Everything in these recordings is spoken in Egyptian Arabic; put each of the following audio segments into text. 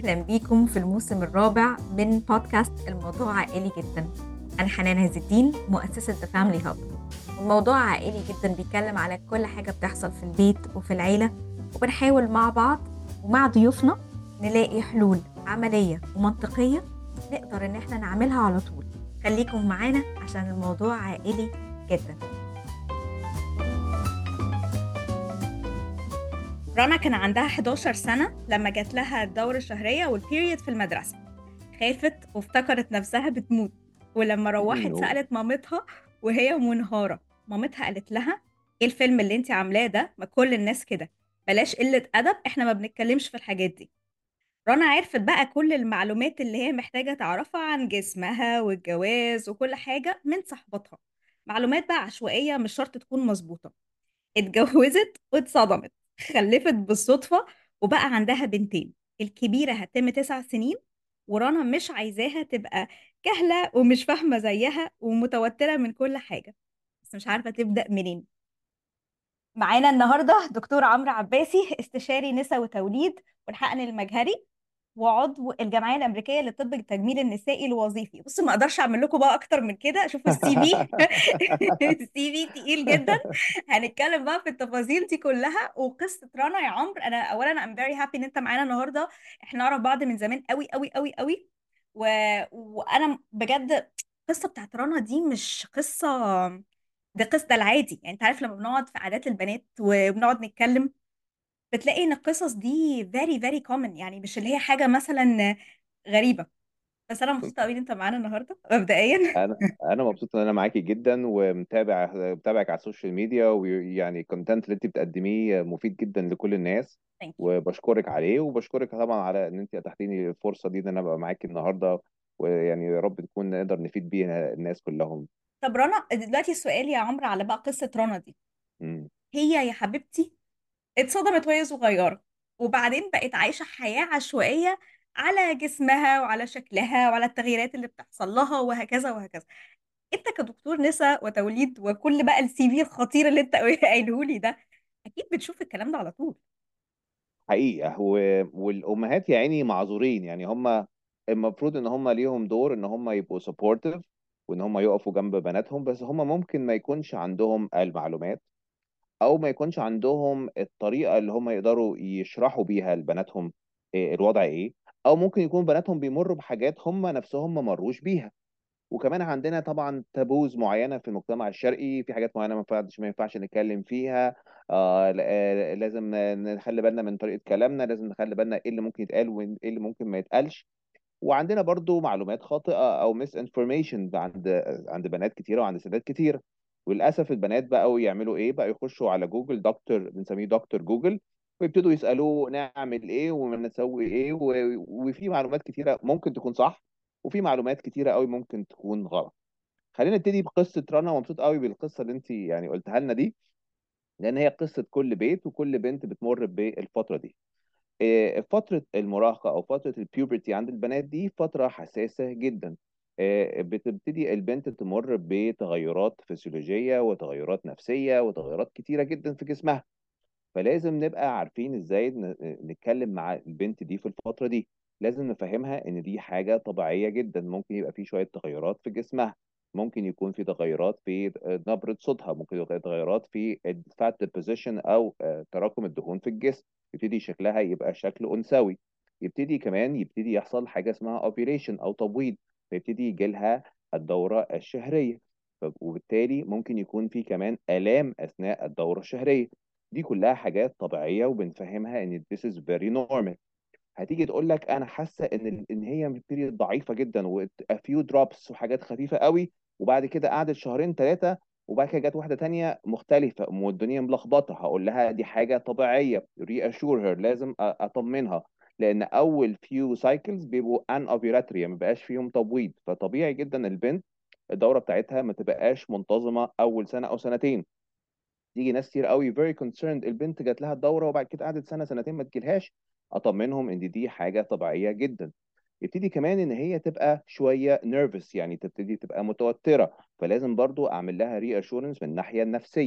أهلا بيكم في الموسم الرابع من بودكاست الموضوع عائلي جدا أنا حنان عز الدين مؤسسة The Family Hub الموضوع عائلي جدا بيتكلم على كل حاجة بتحصل في البيت وفي العيلة وبنحاول مع بعض ومع ضيوفنا نلاقي حلول عملية ومنطقية نقدر إن احنا نعملها على طول خليكم معانا عشان الموضوع عائلي جدا رنا كان عندها 11 سنة لما جات لها الدورة الشهرية والبيريد في المدرسة خافت وافتكرت نفسها بتموت ولما روحت أيوه. سألت مامتها وهي منهارة مامتها قالت لها ايه الفيلم اللي انت عاملاه ده ما كل الناس كده بلاش قلة أدب احنا ما بنتكلمش في الحاجات دي رنا عرفت بقى كل المعلومات اللي هي محتاجة تعرفها عن جسمها والجواز وكل حاجة من صاحبتها معلومات بقى عشوائية مش شرط تكون مظبوطة اتجوزت واتصدمت خلفت بالصدفة وبقى عندها بنتين الكبيرة هتتم تسع سنين ورنا مش عايزاها تبقى كهلة ومش فاهمة زيها ومتوترة من كل حاجة بس مش عارفة تبدأ منين معانا النهاردة دكتور عمرو عباسي استشاري نساء وتوليد والحقن المجهري وعضو الجمعيه الامريكيه للطب التجميل النسائي الوظيفي بصوا ما اقدرش اعمل لكم بقى اكتر من كده شوفوا السي في السي في تقيل جدا هنتكلم بقى في التفاصيل دي كلها وقصه رنا يا عمرو انا اولا ام فيري هابي ان انت معانا النهارده احنا نعرف بعض من زمان قوي قوي قوي قوي و... وانا بجد القصه بتاعت رنا دي مش قصه ده قصه ده العادي يعني انت عارف لما بنقعد في عادات البنات وبنقعد نتكلم بتلاقي ان القصص دي very very common يعني مش اللي هي حاجه مثلا غريبه بس انا مبسوطه قوي ان انت معانا النهارده مبدئيا انا انا مبسوط ان انا معاكي جدا ومتابع متابعك على السوشيال ميديا ويعني الكونتنت اللي انت بتقدميه مفيد جدا لكل الناس Thank you. وبشكرك عليه وبشكرك طبعا على ان انت اتحتيني الفرصه دي ان انا ابقى معاكي النهارده ويعني يا رب تكون نقدر نفيد بيها الناس كلهم طب رنا دلوقتي السؤال يا عمرو على بقى قصه رنا دي مم. هي يا حبيبتي اتصدمت وهي صغيره وبعدين بقت عايشه حياه عشوائيه على جسمها وعلى شكلها وعلى التغييرات اللي بتحصل لها وهكذا وهكذا انت كدكتور نساء وتوليد وكل بقى السي في الخطير اللي انت قايله لي ده اكيد بتشوف الكلام ده على طول حقيقه هو والامهات يا عيني معذورين يعني هم المفروض ان هم ليهم دور ان هم يبقوا سبورتيف وان هم يقفوا جنب بناتهم بس هم ممكن ما يكونش عندهم المعلومات او ما يكونش عندهم الطريقه اللي هم يقدروا يشرحوا بيها لبناتهم إيه الوضع ايه او ممكن يكون بناتهم بيمروا بحاجات هم نفسهم ما مروش بيها وكمان عندنا طبعا تابوز معينه في المجتمع الشرقي في حاجات معينه ما ينفعش ما ينفعش نتكلم فيها آه ل- آه، لازم نخلي بالنا من طريقه كلامنا لازم نخلي بالنا ايه اللي ممكن يتقال وايه اللي ممكن ما يتقالش وعندنا برضو معلومات خاطئه او ميس انفورميشن عند عند بنات كتيره وعند سيدات كتيره وللاسف البنات بقوا يعملوا ايه بقى يخشوا على جوجل دكتور بنسميه دكتور جوجل ويبتدوا يسالوه نعمل ايه ونسوي ايه و- وفي معلومات كتيره ممكن تكون صح وفي معلومات كتيره قوي ممكن تكون غلط خلينا نبتدي بقصه رنا ومبسوط قوي بالقصه اللي انت يعني قلتها لنا دي لان هي قصه كل بيت وكل بنت بتمر بالفتره دي آه، فترة المراهقة أو فترة البيوبرتي عند البنات دي فترة حساسة جدا آه، بتبتدي البنت تمر بتغيرات فسيولوجية وتغيرات نفسية وتغيرات كتيرة جدا في جسمها فلازم نبقى عارفين ازاي ن- نتكلم مع البنت دي في الفترة دي لازم نفهمها ان دي حاجة طبيعية جدا ممكن يبقى في شوية تغيرات في جسمها ممكن يكون في تغيرات في نبرة صوتها ممكن يبقى تغيرات في الفات ديبوزيشن او آه، تراكم الدهون في الجسم يبتدي شكلها يبقى شكل انثوي يبتدي كمان يبتدي يحصل حاجة اسمها اوبيريشن او تبويض فيبتدي يجي لها الدورة الشهرية ف- وبالتالي ممكن يكون في كمان آلام أثناء الدورة الشهرية دي كلها حاجات طبيعية وبنفهمها ان this is very normal هتيجي تقول لك انا حاسه ان ال- ان هي بيريد ضعيفه جدا و a few drops وحاجات خفيفه قوي وبعد كده قعدت شهرين ثلاثه وبعد كده جت واحده تانية مختلفه والدنيا ملخبطه هقول لها دي حاجه طبيعيه reassure her لازم أ- اطمنها لان اول few cycles بيبقوا ان ovulatory ما بيبقاش فيهم تبويض فطبيعي جدا البنت الدوره بتاعتها ما تبقاش منتظمه اول سنه او سنتين تيجي ناس كتير قوي very concerned البنت جات لها الدوره وبعد كده قعدت سنه سنتين ما تجيلهاش اطمنهم ان دي حاجه طبيعيه جدا يبتدي كمان ان هي تبقى شويه نيرفس يعني تبتدي تبقى متوتره فلازم برضو اعمل لها ري اشورنس من الناحيه النفسيه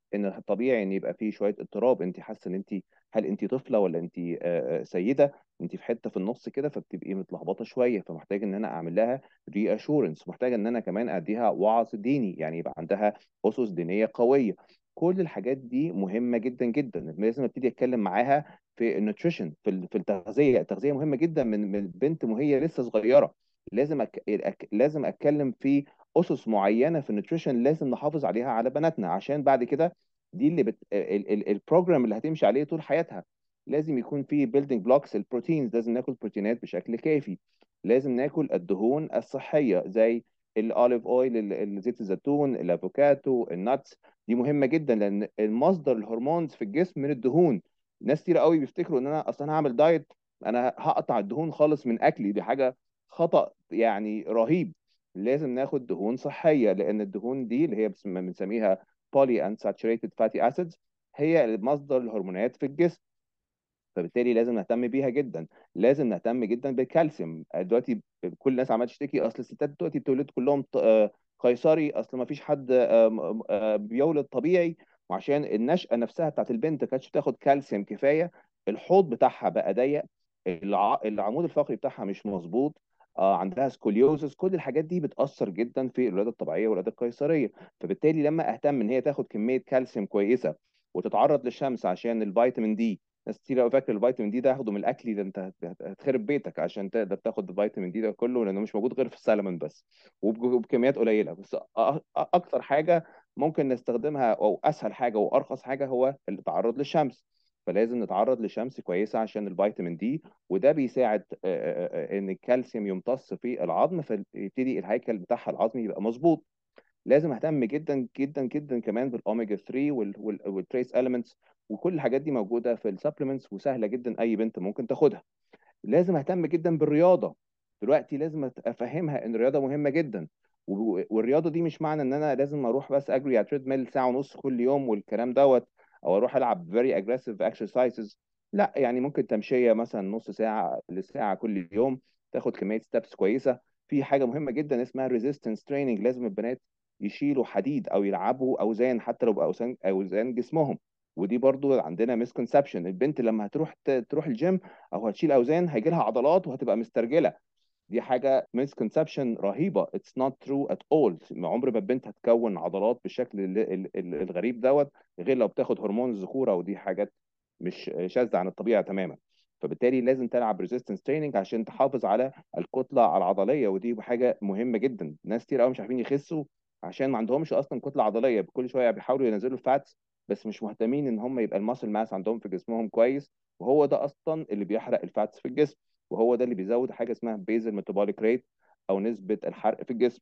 ان طبيعي ان يبقى فيه شويه اضطراب انت حاسه ان انت هل انت طفله ولا انت آه، آه، سيده انت في حته في النص كده فبتبقي متلخبطه شويه فمحتاج ان انا اعمل لها ري اشورنس محتاج ان انا كمان اديها وعظ ديني يعني يبقى عندها اسس دينيه قويه كل الحاجات دي مهمه جدا جدا لازم ابتدي اتكلم معاها في النوتريشن في ال- في التغذيه التغذيه مهمه جدا من من البنت وهي لسه صغيره لازم أك... أك... لازم اتكلم في اسس معينه في النوتريشن لازم نحافظ عليها على بناتنا عشان بعد كده دي اللي بت... ال... ال... البروجرام اللي هتمشي عليه طول حياتها لازم يكون في بيلدينج بلوكس البروتينز لازم ناكل بروتينات بشكل كافي لازم ناكل الدهون الصحيه زي الاوليف اويل ال- زيت الزيتون الافوكاتو الناتس دي مهمه جدا لان المصدر الهرمونز في الجسم من الدهون ناس كتير قوي بيفتكروا ان انا اصلا هعمل دايت انا هقطع الدهون خالص من اكلي دي حاجه خطأ يعني رهيب لازم ناخد دهون صحيه لان الدهون دي اللي هي بسم- بنسميها poly unsaturated fatty acids هي مصدر الهرمونات في الجسم فبالتالي لازم نهتم بيها جدا لازم نهتم جدا بالكالسيوم دلوقتي كل الناس عماله تشتكي اصل الستات دلوقتي بتولد كلهم ط- آه، قيصري اصل ما فيش حد آه، م- آه، بيولد طبيعي وعشان النشأة نفسها بتاعت البنت ما كانتش بتاخد كالسيوم كفايه الحوض بتاعها بقى ضيق الع- العمود الفقري بتاعها مش مظبوط آه، عندها سكوليوزس كل الحاجات دي بتأثر جدا في الولادة الطبيعية والولادة القيصرية فبالتالي لما اهتم ان هي تاخد كمية كالسيوم كويسة وتتعرض للشمس عشان الفيتامين دي ناس كتير قوي فاكر الفيتامين دي ده هاخده من الاكل ده انت هت- هت- هتخرب بيتك عشان تقدر تاخد الفيتامين دي ده كله لانه مش موجود غير في السلمون بس وب- وبكميات قليله بس أ- أ- اكتر حاجه ممكن نستخدمها او اسهل حاجه وارخص حاجه هو التعرض للشمس فلازم نتعرض لشمس كويسه عشان الفيتامين دي وده بيساعد آه، آه، آه، ان الكالسيوم يمتص في العظم فيبتدي الهيكل بتاعها العظمي يبقى مظبوط لازم اهتم جدا جدا جدا كمان بالاوميجا 3 والتريس اليمنتس وكل الحاجات دي موجوده في السبلمنتس وسهله جدا اي بنت ممكن تاخدها لازم اهتم جدا بالرياضه دلوقتي لازم أت- افهمها ان الرياضه مهمه جدا و- والرياضه دي مش معنى ان انا لازم اروح بس اجري على تريد ميل ساعه ونص كل يوم والكلام دوت او اروح العب very aggressive exercises لا يعني ممكن تمشيه مثلا نص ساعه لساعه كل يوم تاخد كميه ستابس كويسه في حاجه مهمه جدا اسمها resistance training لازم البنات يشيلوا حديد او يلعبوا اوزان حتى لو باوزان اوزان جسمهم ودي برضو عندنا مسكونسبشن البنت لما هتروح ت- تروح الجيم او هتشيل اوزان هيجي لها عضلات وهتبقى مسترجله دي حاجه مسكونسبشن رهيبه اتس نوت ترو ات اول عمر ما البنت هتكون عضلات بالشكل ال- ال- ال- الغريب دوت غير لو بتاخد هرمون الذكوره ودي حاجات مش شاذه عن الطبيعه تماما فبالتالي لازم تلعب ريزيستنس تريننج عشان تحافظ على الكتله العضليه ودي حاجه مهمه جدا ناس كتير قوي مش عارفين يخسوا عشان ما عندهمش اصلا كتله عضليه كل شويه بيحاولوا ينزلوا الفاتس بس مش مهتمين ان هم يبقى الماسل ماس عندهم في جسمهم كويس وهو ده اصلا اللي بيحرق الفاتس في الجسم وهو ده اللي بيزود حاجه اسمها بيزل ميتابوليك ريت او نسبه الحرق في الجسم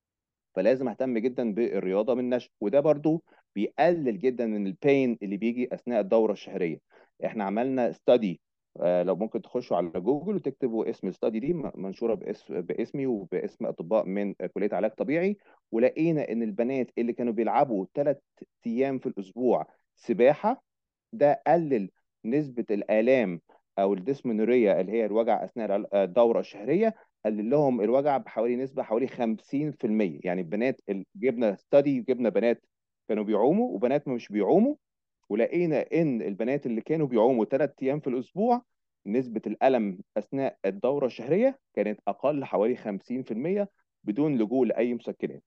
فلازم اهتم جدا بالرياضه من النشء وده برضو بيقلل جدا من البين اللي بيجي اثناء الدوره الشهريه احنا عملنا ستادي لو ممكن تخشوا على جوجل وتكتبوا اسم الستادي دي م- منشوره باسم باسمي وباسم اطباء من كليه علاج طبيعي ولقينا ان البنات اللي كانوا بيلعبوا ثلاث ايام في الاسبوع سباحه ده قلل نسبة الآلام أو الديسمنوريا اللي هي الوجع أثناء الع- الدورة الشهرية قلل لهم الوجع بحوالي نسبة حوالي 50% يعني البنات ال- جبنا ستادي جبنا بنات كانوا بيعوموا وبنات مش بيعوموا ولقينا إن البنات اللي كانوا بيعوموا ثلاث أيام في الأسبوع نسبة الألم أثناء الدورة الشهرية كانت أقل حوالي 50% بدون لجوء لأي مسكنات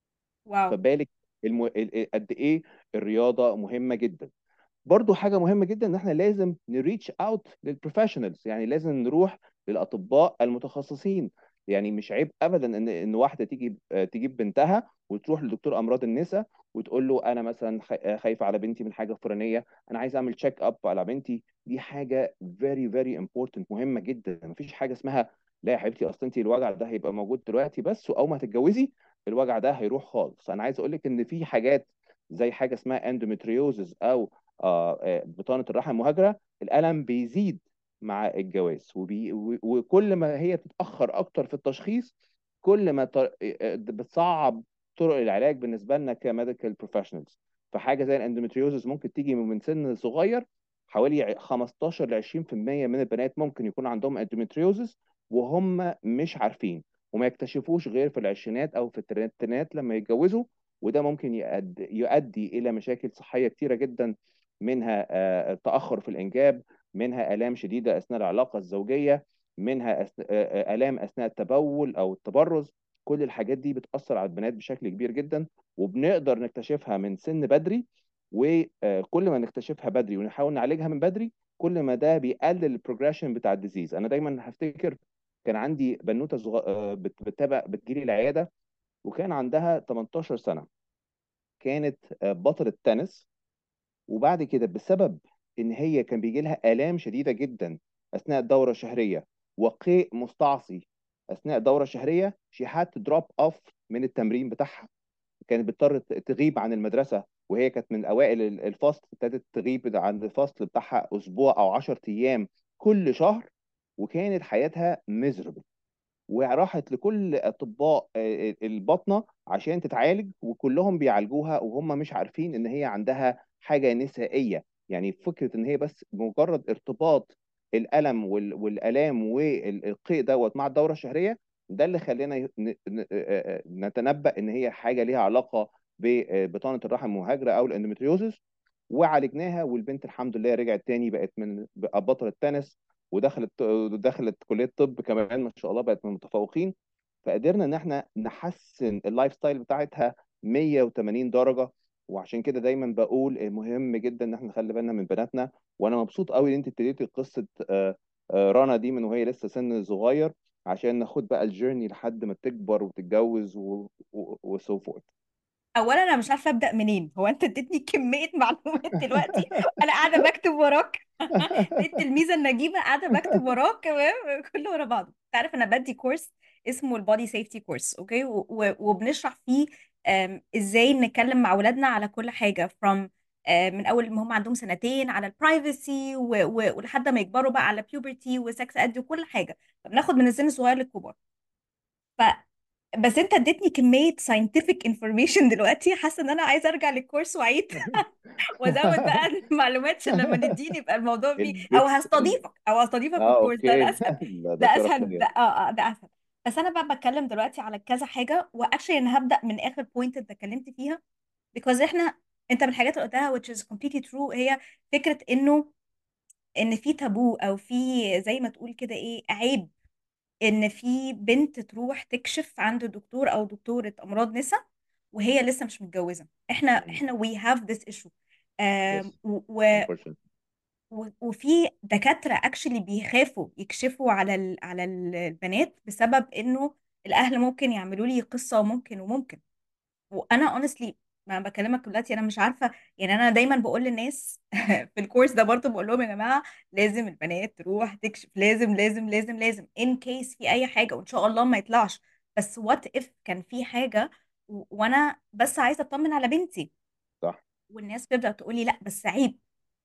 واو فبالك الم... ال- ال- قد إيه الرياضة مهمة جدا برضو حاجة مهمة جدا ان احنا لازم نريتش اوت للبروفيشنالز يعني لازم نروح للاطباء المتخصصين يعني مش عيب ابدا ان ان واحده تيجي آه، تجيب بنتها وتروح لدكتور امراض النساء وتقول له انا مثلا خ- آه، خايفه على بنتي من حاجه فلانيه انا عايز اعمل تشيك اب على بنتي دي حاجه فيري فيري امبورتنت مهمه جدا مفيش حاجه اسمها لا يا حبيبتي اصل انت الوجع ده هيبقى موجود دلوقتي بس واول ما هتتجوزي الوجع ده هيروح خالص انا عايز اقول لك ان في حاجات زي حاجه اسمها اندومتريوزز او آه، آه، بطانه الرحم المهاجره الالم بيزيد مع الجواز وبي و- وكل ما هي بتتاخر اكتر في التشخيص كل ما ط- آه، بتصعب طرق العلاج بالنسبه لنا كميديكال بروفيشنالز فحاجه زي الاندومتريوزس ممكن تيجي من سن صغير حوالي ع- 15 ل 20% من البنات ممكن يكون عندهم اندومتريوزس وهم مش عارفين وما يكتشفوش غير في العشرينات او في الثلاثينات لما يتجوزوا وده ممكن يؤدي, يؤدي الى مشاكل صحيه كتيره جدا منها آه، تاخر في الانجاب منها الام شديده اثناء العلاقه الزوجيه منها أث- آه، آه، الام اثناء التبول او التبرز كل الحاجات دي بتاثر على البنات بشكل كبير جدا وبنقدر نكتشفها من سن بدري وكل ما نكتشفها بدري ونحاول نعالجها من بدري كل ما ده بيقلل البروجريشن بتاع الديزيز انا دايما هفتكر كان عندي بنوته صغ... آه، بت- بتتابع بتجيلي العياده وكان عندها 18 سنه كانت آه، بطله تنس وبعد كده بسبب ان هي كان بيجي لها الام شديده جدا اثناء الدوره الشهريه وقيء مستعصي اثناء الدوره الشهريه she had to drop off من التمرين بتاعها كانت بتضطر تغيب عن المدرسه وهي كانت من اوائل الفصل ابتدت تغيب عن الفصل بتاعها اسبوع او 10 ايام كل شهر وكانت حياتها miserable وراحت لكل اطباء آه، الباطنه عشان تتعالج وكلهم بيعالجوها وهم مش عارفين ان هي عندها حاجه نسائيه يعني فكره ان هي بس مجرد ارتباط الالم وال- والالام والقيء دوت مع الدوره الشهريه ده اللي خلينا ي- ن- ن- آه، آه، نتنبأ ان هي حاجه ليها علاقه ببطانه الرحم المهاجره او الاندوميتريوزس وعالجناها والبنت الحمد لله رجعت تاني بقت من بقت بطلة تنس ودخلت دخلت كلية طب كمان ما شاء الله بقت من المتفوقين فقدرنا ان احنا نحسن اللايف ستايل بتاعتها 180 درجة وعشان كده دايما بقول مهم جدا ان احنا نخلي بالنا من بناتنا وانا مبسوط قوي ان انت ابتديتي قصة آه، آه، رنا دي من وهي لسه سن صغير عشان ناخد بقى الجيرني لحد ما تكبر وتتجوز وسو فورث اولا انا مش عارفه ابدا منين هو انت اديتني كميه معلومات دلوقتي انا قاعده بكتب وراك التلميذه النجيبه قاعده بكتب وراك كمان كله ورا بعضه انت عارف انا بدي كورس اسمه البودي سيفتي كورس اوكي و- و- وبنشرح فيه آم، ازاي نتكلم مع اولادنا على كل حاجه from آه، من اول ما هم عندهم سنتين على البرايفسي ولحد ما يكبروا بقى على بيوبرتي وسكس اد وكل حاجه فبناخد من السن الصغير للكبار ف بس انت اديتني كميه scientific information دلوقتي حاسه ان انا عايزه ارجع للكورس واعيد وازود بقى المعلومات عشان لما نديني يبقى الموضوع فيه او البت ال... هستضيفك او هستضيفك في اه الكورس ده اوكي الاسهل لا ده ده شرف اسهل ده ليا اه اه ده اسهل بس انا بقى بتكلم دلوقتي على كذا حاجه واكشلي انا هبدا من اخر بوينت انت اتكلمت فيها because احنا انت من الحاجات اللي قلتها which is completely true هي فكره انه ان في تابو او في زي ما تقول كده ايه عيب ان في بنت تروح تكشف عند دكتور او دكتورة امراض نساء وهي لسه مش متجوزة احنا احنا we have this issue آم، يس و- و- unfortunately و- وفي دكاترة اكشلي بيخافوا يكشفوا على ال- على ال- البنات بسبب انه الاهل ممكن يعملوا لي قصة وممكن وممكن وانا honestly ما بكلمك دلوقتي انا مش عارفه يعني انا دايما بقول للناس في الكورس ده برضه بقول لهم يا جماعه لازم البنات تروح تكشف لازم لازم لازم لازم ان كيس في اي حاجه وان شاء الله ما يطلعش بس وات اف كان في حاجه و- وانا بس عايزه اطمن على بنتي صح والناس بتبدا تقول لي لا بس عيب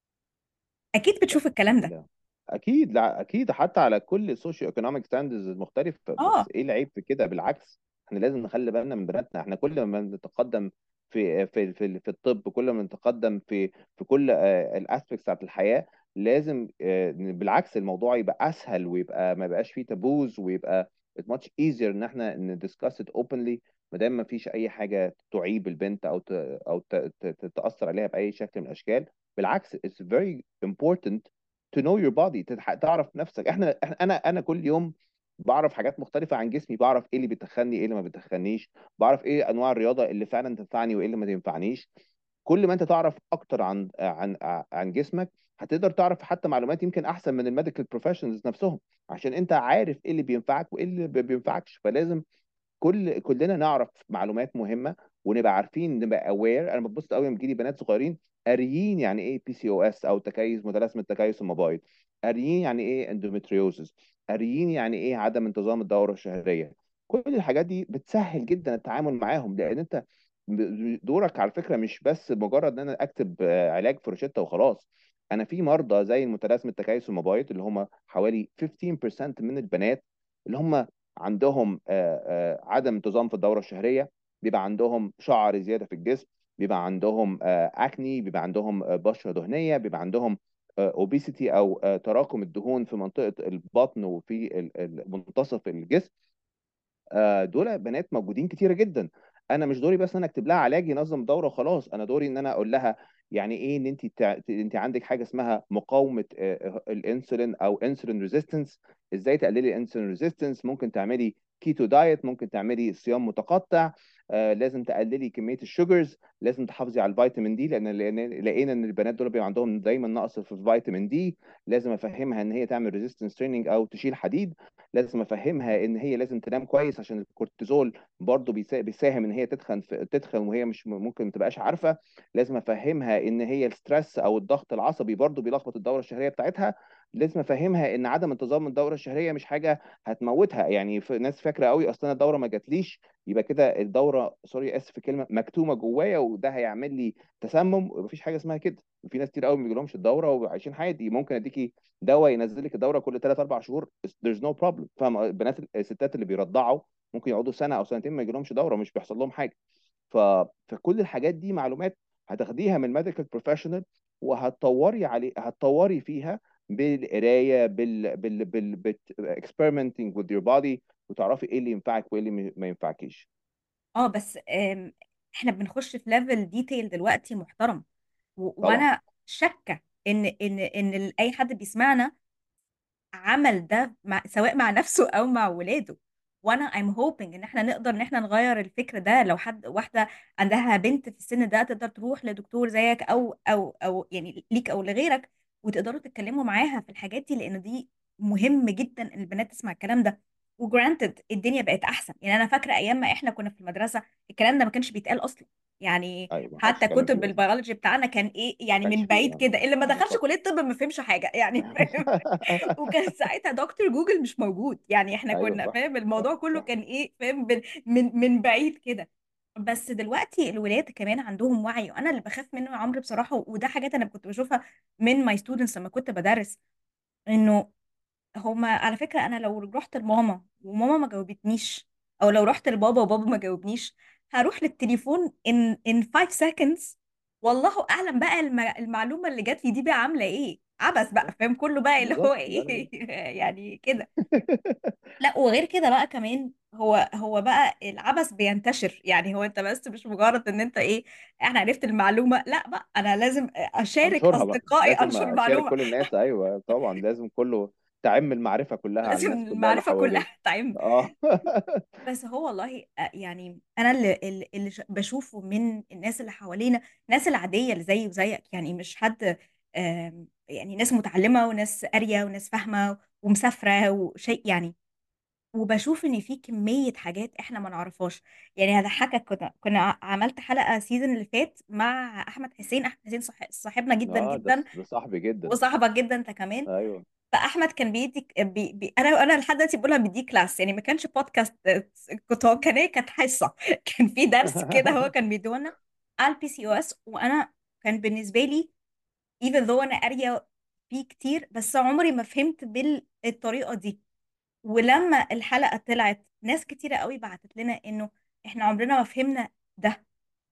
اكيد بتشوف الكلام ده لا اكيد لا اكيد حتى على كل السوشيو ايكونوميك ستاندرز المختلفه بس اه ايه العيب في كده بالعكس احنا لازم نخلي بالنا من بناتنا احنا كل ما نتقدم في في في, في الطب كل ما نتقدم في في كل الاسبكتس بتاعت الحياه لازم آه، بالعكس الموضوع يبقى اسهل ويبقى ما يبقاش فيه تابوز ويبقى it's much easier ان احنا ندسكاس it openly ما دام ما فيش اي حاجه تعيب البنت او ت او ت ت ت- تاثر عليها باي شكل من الاشكال بالعكس it's very important to know your body تتح- تعرف نفسك احنا إحنا- انا انا كل يوم بعرف حاجات مختلفة عن جسمي بعرف ايه اللي بيتخني ايه اللي ما بيتخنيش بعرف ايه انواع الرياضة اللي فعلا تنفعني وايه اللي ما تنفعنيش كل ما انت تعرف اكتر عن عن عن جسمك هتقدر تعرف حتى معلومات يمكن احسن من الميديكال بروفيشنالز نفسهم عشان انت عارف ايه اللي بينفعك وايه اللي ما بينفعكش فلازم كل كلنا نعرف معلومات مهمه ونبقى عارفين نبقى اوير انا ببص قوي لما بيجي لي بنات صغيرين قاريين يعني ايه بي سي او اس او تكيس متلازمه تكيس المبايض قاريين يعني ايه اندوميتريوزس قاريين يعني ايه عدم انتظام الدوره الشهريه كل الحاجات دي بتسهل جدا التعامل معاهم لان انت دورك على فكره مش بس مجرد ان انا اكتب آه، علاج في روشته وخلاص انا في مرضى زي المتلازمه تكيس المبايض اللي هم حوالي 15% من البنات اللي هم عندهم آه، آه، عدم انتظام في الدوره الشهريه بيبقى عندهم شعر زياده في الجسم بيبقى عندهم آه، اكني بيبقى عندهم آه، بشره دهنيه بيبقى عندهم اوبيسيتي او آه، تراكم الدهون في منطقه البطن وفي ال- ال- منتصف الجسم آه، دول بنات موجودين كتيره جدا انا مش دوري بس ان انا اكتب لها علاج ينظم دوره وخلاص انا دوري ان انا اقول لها يعني ايه ان انت تع... انت عندك حاجه اسمها مقاومه آه، الانسولين او انسولين ريزيستنس ازاي تقللي الانسولين ريزيستنس ممكن تعملي كيتو دايت ممكن تعملي صيام متقطع آه، لازم تقللي كميه الشوجرز لازم تحافظي على الفيتامين دي لان لأن- لقينا ان البنات دول بيبقى عندهم دايما نقص في الفيتامين دي لازم افهمها ان هي تعمل ريزيستنس تريننج او تشيل حديد لازم افهمها ان هي لازم تنام كويس عشان الكورتيزول برضه بيسا- بيساهم ان هي تتخن في تتخن وهي مش ممكن ما تبقاش عارفه لازم افهمها ان هي الستريس او الضغط العصبي برضه بيلخبط الدوره الشهريه بتاعتها لازم افهمها ان عدم انتظام الدوره الشهريه مش حاجه هتموتها يعني في ناس فاكره قوي اصل انا الدوره ما جاتليش يبقى كده الدوره سوري اسف في الكلمه مكتومه جوايا وده هيعمل لي تسمم ومفيش حاجه اسمها كده في ناس كتير قوي ما بيجيلهمش الدوره وعايشين عادي ممكن اديكي دواء ينزل لك الدوره كل 3 4 شهور there's no problem فاهم البنات الستات اللي بيرضعوا ممكن يقعدوا سنه او سنتين ما يجيلهمش دوره مش بيحصل لهم حاجه ف... فكل الحاجات دي معلومات هتاخديها من الميديكال بروفيشنال وهتطوري عليه هتطوري فيها بالقرايه بال بال بال بال experimenting with your body وتعرفي ايه اللي ينفعك وايه اللي ما ينفعكيش اه بس آم، احنا بنخش في ليفل ديتيل دلوقتي محترم و- طبعا وانا شاكه ان ان ان ال- اي حد بيسمعنا عمل ده مع سواء مع نفسه او مع ولاده وانا I'm hoping ان احنا نقدر ان احنا نغير الفكر ده لو حد واحده عندها بنت في السن ده تقدر تروح لدكتور زيك او او او يعني ليك او لغيرك وتقدروا تتكلموا معاها في الحاجات دي لان دي مهم جدا ان البنات تسمع الكلام ده وجرانتد الدنيا بقت احسن يعني انا فاكره ايام ما احنا كنا في المدرسه الكلام ده ما كانش بيتقال اصلا يعني ايوه ما حدش حتى يتكلم كتب فيه اصلا البيولوجي بتاعنا كان ايه ما يعني كانش من فيه بعيد آه. كده اللي ما دخلش بالظبط كليه طب ما فهمش حاجه يعني فاهم وكان ساعتها دكتور جوجل مش موجود يعني احنا ايوه كنا صح فاهم صح الموضوع كله صح كان ايه فاهم من من من بعيد كده بس دلوقتي الولاد كمان عندهم وعي وانا اللي بخاف منه يا عمرو بصراحه وده حاجات انا كنت بشوفها من ماي ستودنتس لما كنت بدرس انه هما على فكره انا لو رحت لماما وماما ما جاوبتنيش او لو رحت لبابا وبابا ما جاوبنيش هروح للتليفون in in 5 seconds والله اعلم بقى الم- المعلومه اللي جات لي دي بقى عامله ايه عبث بقى فاهم كله بقى اللي هو بالظبط لا لا ايه يعني كده لا وغير كده بقى كمان هو هو بقى العبث بينتشر يعني هو انت بس مش مجرد ان انت ايه انا عرفت المعلومه لا بقى انا لازم اشارك انشرها بقى اصدقائي لازم انشر اشارك المعلومه كل الناس ايوه طبعا لازم كله تعم المعرفه كلها على لازم الناس كلها اللي المعرفه حواليه كلها تعم اه بس هو والله آه، يعني انا اللي اللي اللي ش- بشوفه من الناس اللي حوالينا الناس العاديه اللي زيي وزيك يعني مش حد آم، يعني ناس متعلمه وناس قاريه وناس فاهمه ومسافره وشيء يعني وبشوف ان في كميه حاجات احنا ما نعرفهاش يعني هضحكك كنا كنا ع- عملت حلقه السيزون اللي فات مع احمد حسين احمد حسين صح- صاحبنا جدا اه ده جدا ده صاحبي جدا وصاحبك جدا انت كمان ايوه فاحمد كان بيدي بي بي انا انا لحد دلوقتي بقولها بيدي كلاس يعني ما كانش بودكاست كنت هو كان إيه؟ كانت حصه كان في درس كده هو كان بيدونا على البي سي او اس وانا كان بالنسبه لي even though انا قاريه فيه كتير بس عمري ما فهمت بالطريقه دي ولما الحلقه طلعت ناس كتيره قوي بعتت لنا انه احنا عمرنا ما فهمنا ده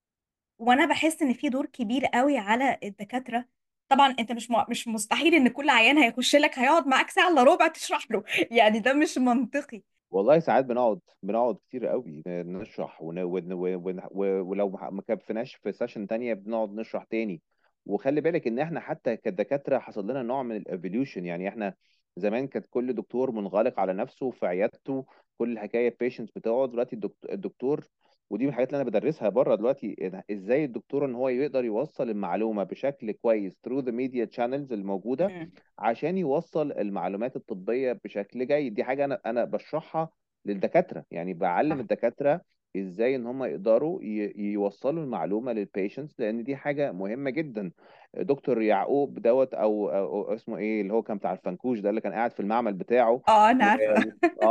وانا بحس ان في دور كبير قوي على الدكاتره طبعا انت مش م- مش مستحيل ان كل عيان هيخش لك هيقعد معاك ساعه الا ربع تشرح له يعني ده مش منطقي والله ساعات بنقعد بنقعد كتير قوي ن- نشرح ون... ون... ون... ون... ولو ما ما كفناش في سيشن تانية بنقعد نشرح تاني وخلي بالك ان احنا حتى كدكاترة حصل لنا نوع من الايفوليوشن يعني احنا زمان كانت كل دكتور منغلق على نفسه في عيادته كل الحكاية بيشنت بتقعد دلوقتي الدكتور, الدكتور ودي من الحاجات اللي انا بدرسها بره دلوقتي إن- ازاي الدكتور ان هو يقدر يوصل المعلومة بشكل كويس through the media channels الموجودة مم. عشان يوصل المعلومات الطبية بشكل جيد دي حاجة أنا أنا بشرحها للدكاترة يعني بعلم صح الدكاترة إزاي إن هم يقدروا ي- يوصلوا المعلومة للبيشنتس لأن دي حاجة مهمة جدا دكتور يعقوب دوت أو, أو اسمه إيه اللي هو كان بتاع الفنكوش ده اللي كان قاعد في المعمل بتاعه اه انا و... عارفه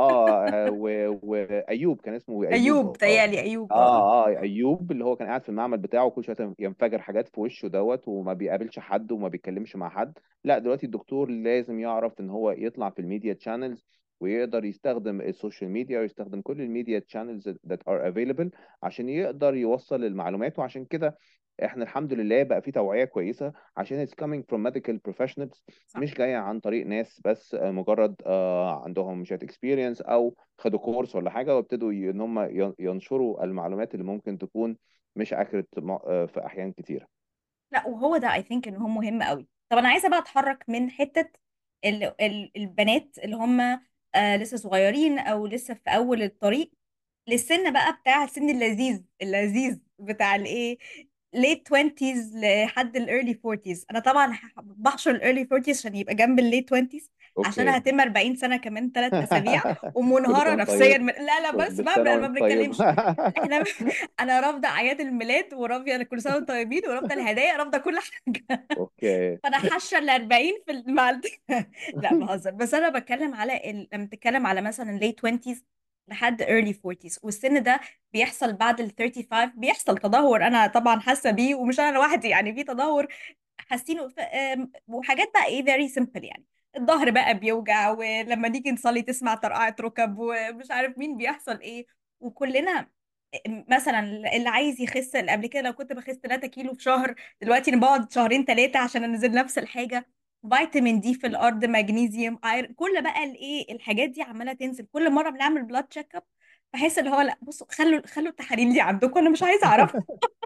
آه و... وأيوب كان اسمه أيوب ايوب أه آه. تهيألي ايوب اه اه اه ايوب اللي هو كان قاعد في المعمل بتاعه كل شويه ينفجر حاجات في وشه دوت وما بيقابلش حد وما بيتكلمش مع حد لا دلوقتي الدكتور لازم يعرف ان هو يطلع في الميديا تشانلز ويقدر يستخدم السوشيال ميديا ويستخدم كل الميديا تشانلز that are available عشان يقدر يوصل المعلومات وعشان كده احنا الحمد لله بقى في توعية كويسة عشان it's coming from medical professionals صح مش جاية عن طريق ناس بس آه، مجرد آه، عندهم شوية experience او خدوا كورس ولا حاجة وابتدوا ي- ان هم ين- ينشروا المعلومات اللي ممكن تكون مش accurate م- آه، في احيان كتيرة لا وهو ده اي ثينك ان هو مهم قوي طب انا عايزه بقى اتحرك من حته ال ال البنات اللي هم آه لسه صغيرين او لسه في اول الطريق للسن بقى بتاع السن اللذيذ اللذيذ بتاع الايه late 20s لحد ال early 40s انا طبعا ح- بحشر ال early 40s عشان يبقى جنب ال late 20s عشان اوكي هتم 40 سنه كمان ثلاث اسابيع كل ومنهاره سنة وانت نفسيا طيب من... لا لا بس كل بقى سنة ما وانت طيب بنتكلمش احنا انا رافضه اعياد الميلاد ورافضه كل سنه وانتم طيبين ورافضه الهدايا رافضه كل حاجه اوكي فانا حاشة ال 40 في ال- مع ال... لا بهزر بس انا بتكلم على ال... لما تتكلم على مثلا late 20s لحد early 40s والسن ده بيحصل بعد ال 35 بيحصل تدهور انا طبعا حاسه بيه ومش انا لوحدي يعني في تدهور حاسينه ف... آم، وحاجات بقى ايه very simple يعني الظهر بقى بيوجع ولما نيجي نصلي تسمع طرقعة ركب ومش عارف مين بيحصل ايه وكلنا مثلا اللي عايز يخس اللي قبل كده لو كنت بخس 3 كيلو في شهر دلوقتي انا بقعد شهرين ثلاثة عشان انزل نفس الحاجة فيتامين دي في الارض مغنيسيوم ايرون كل بقى الايه الحاجات دي عمالة تنزل كل مرة بنعمل بلاد تشيك اب بحس اللي هو لا بصوا خلوا خلوا التحاليل دي عندكم انا مش عايزه اعرفها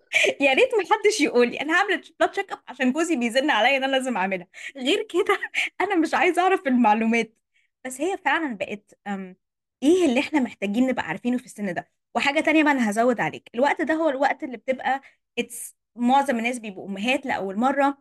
يا ريت ما حدش يقول لي انا هعمل بلاد تشيك اب عشان جوزي بيزن عليا ان انا لازم اعملها غير كده انا مش عايزه اعرف المعلومات بس هي فعلا بقت أم، ايه اللي احنا محتاجين نبقى عارفينه في السن ده وحاجه تانية بقى انا هزود عليك الوقت ده هو الوقت اللي بتبقى اتس معظم الناس بيبقوا امهات لاول مره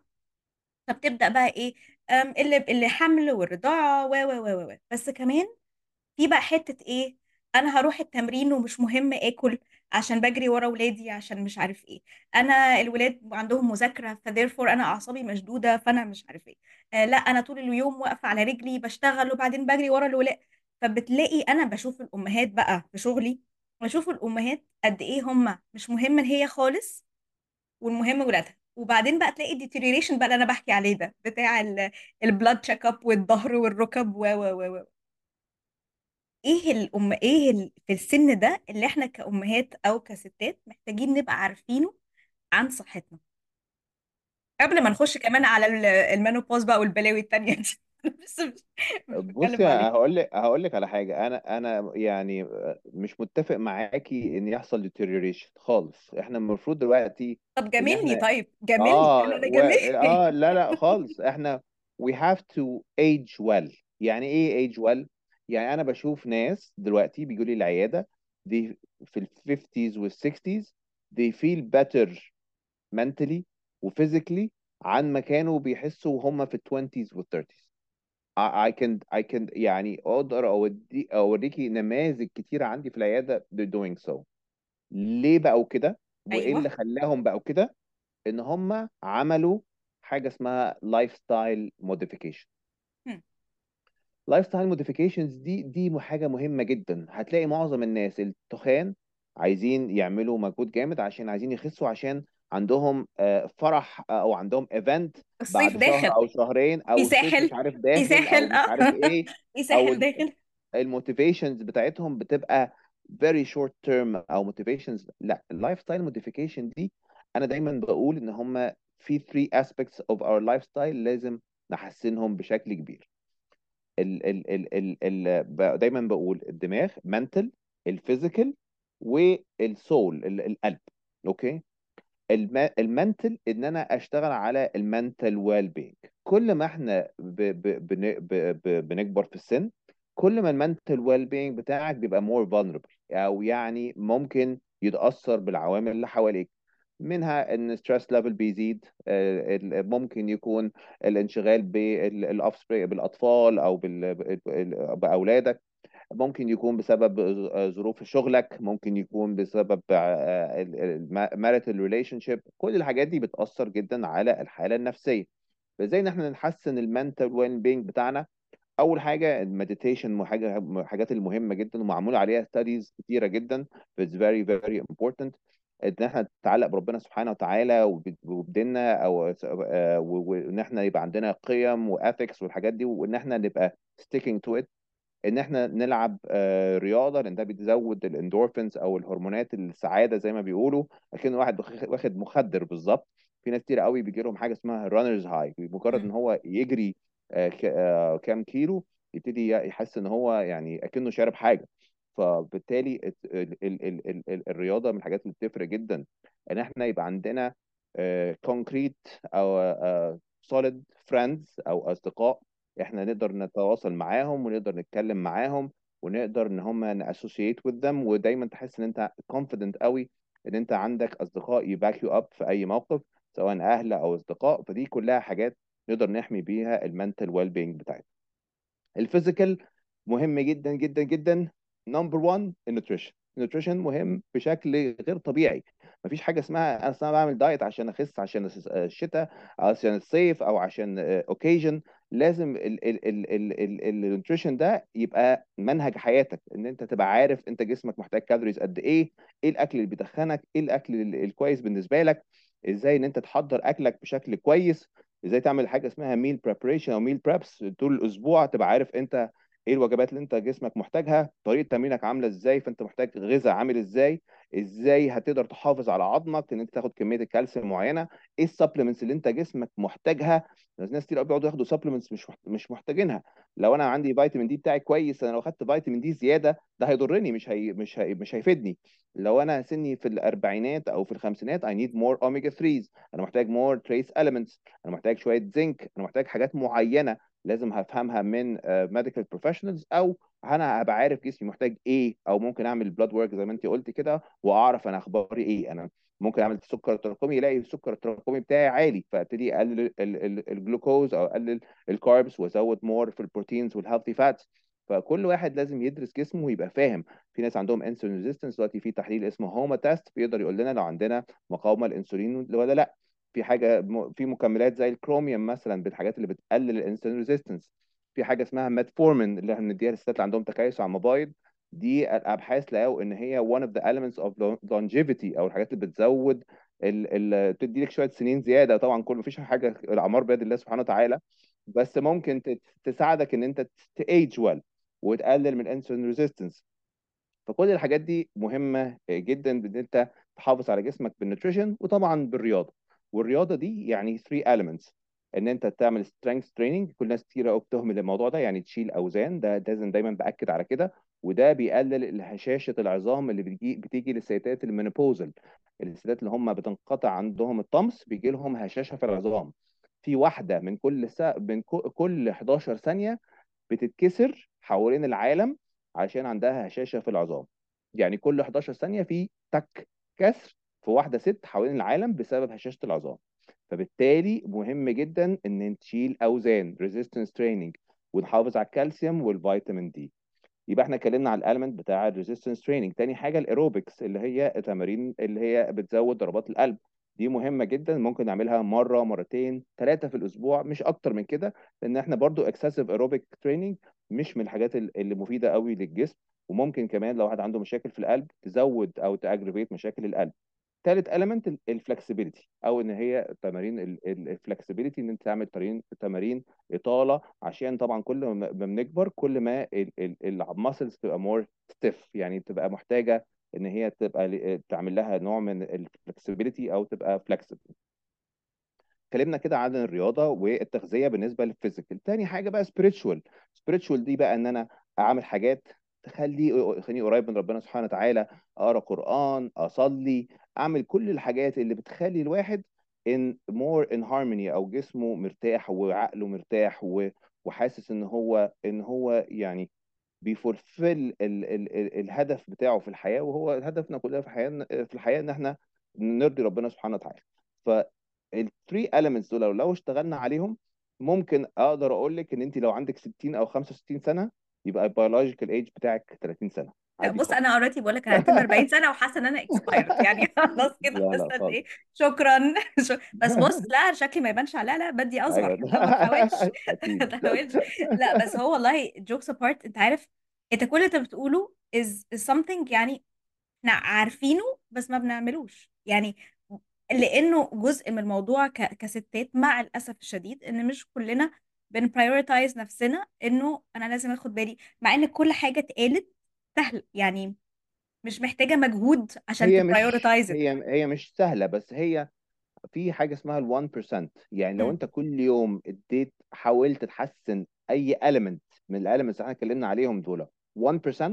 فبتبدا بقى ايه أم، اللي اللي حمل والرضاعه و و و و بس كمان في بقى حتة ايه انا هروح التمرين ومش مهم اكل عشان بجري ورا ولادي عشان مش عارف ايه انا الولاد عندهم مذاكرة فذيرفور انا اعصابي مشدودة فانا مش عارف ايه آه لا انا طول اليوم واقفة على رجلي بشتغل وبعدين بجري ورا الولاد فبتلاقي انا بشوف الامهات بقى في شغلي بشوف الامهات قد ايه هم مش مهم ان هي خالص والمهم ولادها وبعدين بقى تلاقي الديتيريشن بقى اللي انا بحكي عليه ده بتاع البلاد تشيك اب والظهر والركب و و و و ايه الام ايه ال... في السن ده اللي احنا كأمهات او كستات محتاجين نبقى عارفينه عن صحتنا قبل ما نخش كمان على ال- المينوبوز بقى والبلاوي التانية دي بس مش مش بصي بتكلم عليه هقول لك هقول لك على حاجه انا انا يعني مش متفق معاكي ان يحصل deterioration خالص احنا المفروض دلوقتي طب ان جاملني احنا طيب جاملني انا اه انا و... جاملني اه لا لا خالص احنا we have to age well يعني ايه age well يعني انا بشوف ناس دلوقتي بيجوا لي العياده دي في ال 50s وال 60s they feel better mentally و physically عن ما كانوا بيحسوا وهم في ال 20s وال 30s I I can I can يعني اقدر اودي اوريكي نماذج كتيره عندي في العياده they're doing so ليه بقوا كده وايه ايوه اللي خلاهم بقوا كده ان هم عملوا حاجه اسمها لايف ستايل موديفيكيشن هم. لايف ستايل موديفيكيشنز دي دي حاجه مهمه جدا هتلاقي معظم الناس التخان عايزين يعملوا مجهود جامد عشان عايزين يخسوا عشان عندهم آه، فرح آه، او عندهم ايفنت الصيف بعد شهر داخل او شهرين في او الصيف مش ساحل عارف في داخل او ساحل مش اه عارف ايه في او ساحل داخل الموتيفيشنز بتاعتهم بتبقى very short term او motivations لا اللايف ستايل موديفيكيشن دي انا دايما بقول ان هم في three aspects of our lifestyle لازم نحسنهم بشكل كبير ال ال ال ال ال ب- دايما بقول الدماغ mental الفيزيكال والسول ال- القلب اوكي الم- المنتل ان انا اشتغل على المنتل ويل بينج كل ما احنا ب ب بن ب ب بنكبر في السن كل ما المنتل ويل بينج بتاعك بيبقى more vulnerable او يعني ممكن يتاثر بالعوامل اللي حواليك منها ان ستريس ليفل بيزيد آه، ال- ممكن يكون الانشغال بالاوفسبرينج بالاطفال او بال- بال- باولادك ممكن يكون بسبب ظروف شغلك ممكن يكون بسبب marital relationship كل الحاجات دي بتأثر جدا على الحالة النفسية فازاي ان احنا نحسن المنتال ويل بينج بتاعنا اول حاجه المديتيشن حاجه من الحاجات المهمه جدا ومعمول عليها ستاديز كتيره جدا it's very very important ان احنا نتعلق بربنا سبحانه وتعالى وب- وبديننا او آه، و- وان احنا يبقى عندنا قيم واثكس والحاجات دي وان احنا نبقى sticking to it ان احنا نلعب آه، رياضه لان ده بيزود الاندورفينز او الهرمونات السعاده زي ما بيقولوا لكن واحد واخ- واخد مخدر بالظبط في ناس كتير قوي بيجي لهم حاجه اسمها رانرز هاي مجرد ان مم. هو يجري آه، ك- آه، كام كيلو يبتدي يحس ان هو يعني اكنه شارب حاجه فبالتالي الت- ال ال ال ال ال الرياضه من الحاجات اللي بتفرق جدا ان احنا يبقى عندنا كونكريت او سوليد فريندز او اصدقاء احنا نقدر نتواصل معاهم ونقدر نتكلم معاهم ونقدر ان هم ناسوسييت with them ودايما تحس ان انت confident قوي ان انت عندك اصدقاء يباك يو اب في اي موقف سواء اهل او اصدقاء فدي كلها حاجات نقدر نحمي بيها المنتل ويل بينج بتاعتنا الفيزيكال مهم جدا جدا جدا نمبر 1 النيوتريشن النيوتريشن مهم بشكل غير طبيعي مفيش حاجه اسمها انا أصل أنا بعمل دايت عشان اخس عشان الس- الشتاء او عشان الصيف او عشان اوكيجن لازم النيوتريشن ده يبقى منهج حياتك ان انت تبقى عارف انت جسمك محتاج كالوريز قد ايه ايه الاكل اللي بيدخنك ايه الاكل ال- الكويس بالنسبه لك ازاي ان انت تحضر اكلك بشكل كويس ازاي تعمل حاجه اسمها ميل بريبريشن او ميل بريبس طول الاسبوع تبقى عارف انت ايه الوجبات اللي انت جسمك محتاجها طريقه تمرينك عامله ازاي فانت محتاج غذاء عامل ازاي ازاي هتقدر تحافظ على عظمك ان انت تاخد كميه الكالسيوم معينه ايه السبلمنتس اللي انت جسمك محتاجها ناس كتير قوي بيقعدوا ياخدوا سبلمنتس مش محت- مش محتاجينها لو انا عندي فيتامين دي بتاعي كويس انا لو خدت فيتامين دي زياده ده هيضرني مش هي مش هي مش هيفيدني لو انا سني في الاربعينات او في الخمسينات I need more omega 3 انا محتاج more trace elements انا محتاج شويه زنك انا محتاج حاجات معينه لازم هفهمها من ميديكال بروفيشنالز او انا هبقى عارف جسمي محتاج ايه او ممكن اعمل بلاد ورك زي ما انت قلت كده واعرف انا اخباري ايه انا ممكن اعمل سكر تراكمي يلاقي السكر التراكمي بتاعي عالي فابتدي اقلل ال- ال- الجلوكوز او اقلل الكاربس وازود مور في البروتينز والهيلثي فاتس فكل واحد لازم يدرس جسمه ويبقى فاهم في ناس عندهم انسولين ريزيستنس دلوقتي في تحليل اسمه هوما تيست بيقدر يقول لنا لو عندنا مقاومه للانسولين ولا لا في حاجه م- في مكملات زي الكروميوم مثلا بالحاجات اللي بتقلل الانسولين ريزيستنس في حاجه اسمها ميتفورمين اللي احنا بنديها للستات اللي عندهم تكيس على المبايض دي الابحاث لقوا ان هي one of the elements of longevity او الحاجات اللي بتزود ال ال بتدي لك شويه سنين زياده طبعا كل مفيش حاجه الاعمار بيد الله سبحانه وتعالى بس ممكن تت- تساعدك ان انت تايج ويل وتقلل من الانسولين ريزيستنس فكل الحاجات دي مهمة جدا بان انت تحافظ على جسمك بالنيوتريشن وطبعا بالرياضة والرياضة دي يعني 3 elements ان انت تعمل strength training كل ناس كتير قوي بتهمل الموضوع ده يعني تشيل اوزان ده لازم دايما باكد على كده وده بيقلل هشاشة العظام اللي بتجي بتيجي للسيدات المينوبوزال السيدات اللي هم بتنقطع عندهم الطمس بيجي لهم هشاشة في العظام في واحدة من كل سا... من كو- كل 11 ثانية بتتكسر حوالين العالم عشان عندها هشاشة في العظام يعني كل 11 ثانية في تك كسر في واحدة ست حوالين العالم بسبب هشاشة العظام فبالتالي مهم جدا ان تشيل اوزان ريزيستنس تريننج ونحافظ على الكالسيوم والفيتامين دي يبقى احنا اتكلمنا على الاليمنت بتاع الريزيستنس تريننج تاني حاجه الايروبكس اللي هي التمارين اللي هي بتزود ضربات القلب دي مهمه جدا ممكن نعملها مره مرتين ثلاثه في الاسبوع مش اكتر من كده لان احنا برضو اكسسيف ايروبيك تريننج مش من الحاجات ال- اللي مفيده قوي للجسم وممكن كمان لو واحد عنده مشاكل في القلب تزود او تاجريفيت مشاكل القلب ثالث element الفلكسبيليتي او ان هي تمارين الفلكسبيليتي ان انت تعمل تمارين تمارين اطاله عشان طبعا كل ما ما بنكبر كل ما الماسلز تبقى مور ستيف يعني تبقى محتاجه ان هي تبقى ل- تعمل لها نوع من الفلكسبيليتي او تبقى فلكسبل اتكلمنا كده عن الرياضه والتغذيه بالنسبه للفيزيكال تاني حاجه بقى سبيريتشوال سبيريتشوال دي بقى ان انا اعمل حاجات تخلي خليني قريب من ربنا سبحانه وتعالى اقرا قران اصلي اعمل كل الحاجات اللي بتخلي الواحد in more in harmony او جسمه مرتاح وعقله مرتاح و- وحاسس ان هو ان هو يعني بيفولفل ال ال ال الهدف بتاعه في الحياه وهو هدفنا كلنا في الحياه في الحياه ان احنا نرضي ربنا سبحانه وتعالى فالثري elements دول لو لو اشتغلنا عليهم ممكن اقدر اقول لك ان انت لو عندك 60 او 65 سنه يبقى البيولوجيكال ايج بتاعك 30 سنه عادي بص خالص انا اوريدي بقول لك انا هتم 40 سنه وحاسه ان انا اكسبايرد يعني خلاص كده لا حاسه لا ان خالص ايه شكرا شو- بس بص لا شكلي ما يبانش على لا لا بدي ايوه اصغر لا ما تحاولش ما اكيد تحاولش لا بس هو والله جوكس ابارت انت عارف انت كل اللي انت بتقوله is, is something يعني احنا عارفينه بس ما بنعملوش يعني لانه جزء من الموضوع ك... كستات مع الاسف الشديد ان مش كلنا بنبرايورتايز نفسنا انه انا لازم اخد بالي مع ان كل حاجه اتقالت سهل يعني مش محتاجه مجهود عشان هي مش تبرايورتايز هي هي مش سهله بس هي في حاجه اسمها ال 1% يعني لو انت كل يوم اديت حاولت تحسن اي element من الاليمنتس اللي احنا اتكلمنا عليهم دول 1%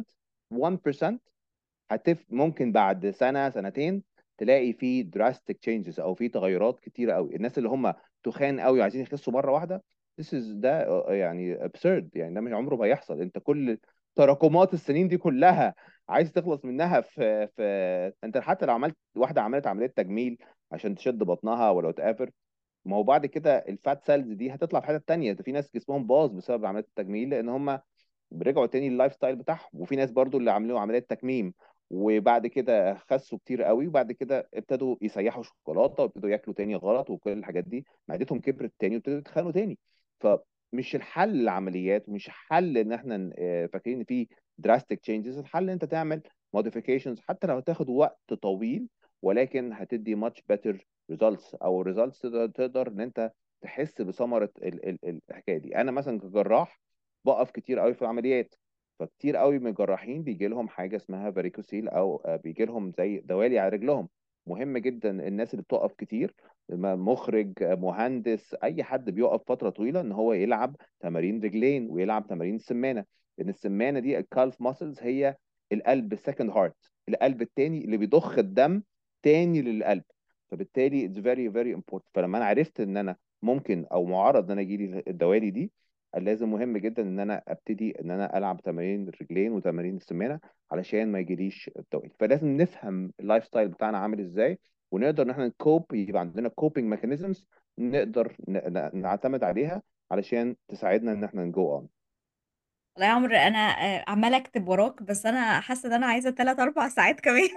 1% هتف ممكن بعد سنه سنتين تلاقي في drastic changes او في تغيرات كتيره قوي الناس اللي هم تخان قوي وعايزين يخسوا مره واحده this is ده آه، يعني absurd يعني ده مش عمره ما يحصل انت كل تراكمات السنين دي كلها عايز تخلص منها في في انت حتى لو عملت واحده عملت عمليه تجميل عشان تشد بطنها ولا تقافر ما هو بعد كده الفات سيلز دي هتطلع في حته تانيه ده في ناس جسمهم باظ بسبب عمليات التجميل لان هم رجعوا تاني لللايف ستايل بتاعهم وفي ناس برضو اللي عملوا عمليات تكميم وبعد كده خسوا كتير قوي وبعد كده ابتدوا يسيحوا شوكولاته وابتدوا ياكلوا تاني غلط وكل الحاجات دي معدتهم كبرت تاني وابتدوا يتخانوا تاني فمش الحل العمليات ومش حل ان احنا آه، فاكرين ان في دراستيك تشينجز الحل ان انت تعمل موديفيكيشنز حتى لو هتاخد وقت طويل ولكن هتدي ماتش بيتر ريزلتس او ريزلتس تقدر تقدر ان انت تحس بثمره ال- ال- الحكايه دي انا مثلا كجراح بقف كتير قوي في العمليات فكتير قوي من الجراحين بيجي لهم حاجه اسمها فاريكوسيل او آه، بيجي لهم زي دوالي على رجلهم مهم جدا الناس اللي بتقف كتير م- مخرج آه، مهندس اي حد بيقف فتره طويله ان هو يلعب تمارين رجلين ويلعب تمارين السمانه لان السمانه دي الكالف ماسلز هي القلب السكند هارت القلب التاني اللي بيضخ الدم تاني للقلب فبالتالي it's very very important فلما انا عرفت ان انا ممكن او معرض ان انا يجي لي الدوالي دي لازم مهم جدا ان انا ابتدي ان انا العب تمارين الرجلين وتمارين السمانه علشان ما يجيليش التوقيت فلازم نفهم اللايف ستايل بتاعنا عامل ازاي ونقدر ان احنا نكوب يبقى عندنا كوبينج ميكانيزمز نقدر ن- ن- نعتمد عليها علشان تساعدنا ان احنا نجو اون والله يا عمرو انا آه، عماله اكتب وراك بس انا حاسه ان انا عايزه 3 4 ساعات كمان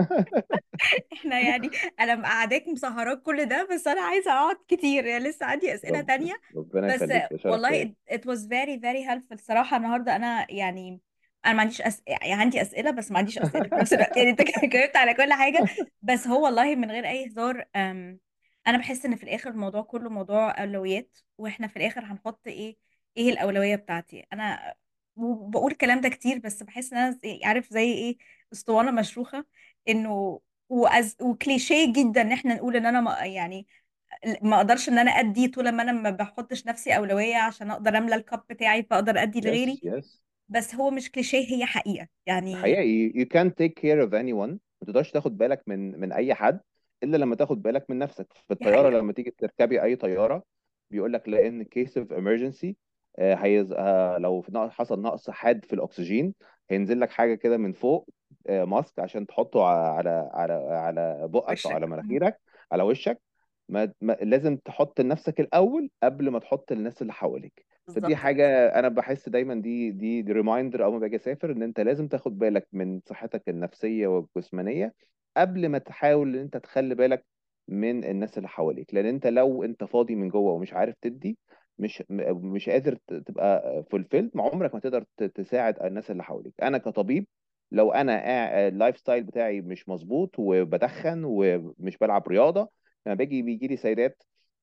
احنا يعني انا مقعداك مسهراك كل ده بس انا عايزه اقعد كتير يعني لسه عندي اسئله رب تانية ربنا بس يخليك يا شرف والله ليا it, it was very very helpful الصراحه النهارده انا يعني انا ما عنديش أس... يعني عندي اسئله بس ما عنديش اسئله في نفس الوقت يعني انت جاوبت على كل حاجه بس هو والله من غير اي هزار أم... انا بحس ان في الاخر الموضوع كله موضوع اولويات واحنا في الاخر هنحط ايه ايه الاولويه بتاعتي انا بقول الكلام ده كتير بس بحس ان انا زي- عارف زي ايه اسطوانه مشروخه انه وأز... وكليشيه جدا ان احنا نقول ان انا ما يعني ما اقدرش ان انا ادي طول ما انا ما بحطش نفسي اولويه عشان اقدر املى الكب بتاعي فاقدر ادي يس لغيري يس بس هو مش كليشيه هي حقيقه يعني الحقيقه you, you can't take care of anyone ما تقدرش تاخد بالك من من اي حد الا لما تاخد بالك من نفسك في دي الطياره حقيقه لما تيجي تركبي اي طياره بيقول لك لان كيس اوف emergency آه، هيز آه، لو في نقص حصل نقص حاد في الاكسجين هينزل لك حاجه كده من فوق آه، ماسك عشان تحطه على على على بقك او على وشك مم. مناخيرك على وشك ما ما لازم تحط لنفسك الاول قبل ما تحط للناس اللي حواليك فدي بالظبط كده حاجه انا بحس دايما دي دي, دي ريمايندر اول ما باجي اسافر ان انت لازم تاخد بالك من صحتك النفسيه والجسمانيه قبل ما تحاول ان انت تخلي بالك من الناس اللي حواليك لان انت لو انت فاضي من جوه ومش عارف تدي مش م- مش قادر ت- تبقى فولفيلد عمرك ما تقدر ت- تساعد الناس اللي حواليك انا كطبيب لو انا قاع- اللايف ستايل بتاعي مش مظبوط وبدخن ومش بلعب رياضه لما باجي بيجي لي سيدات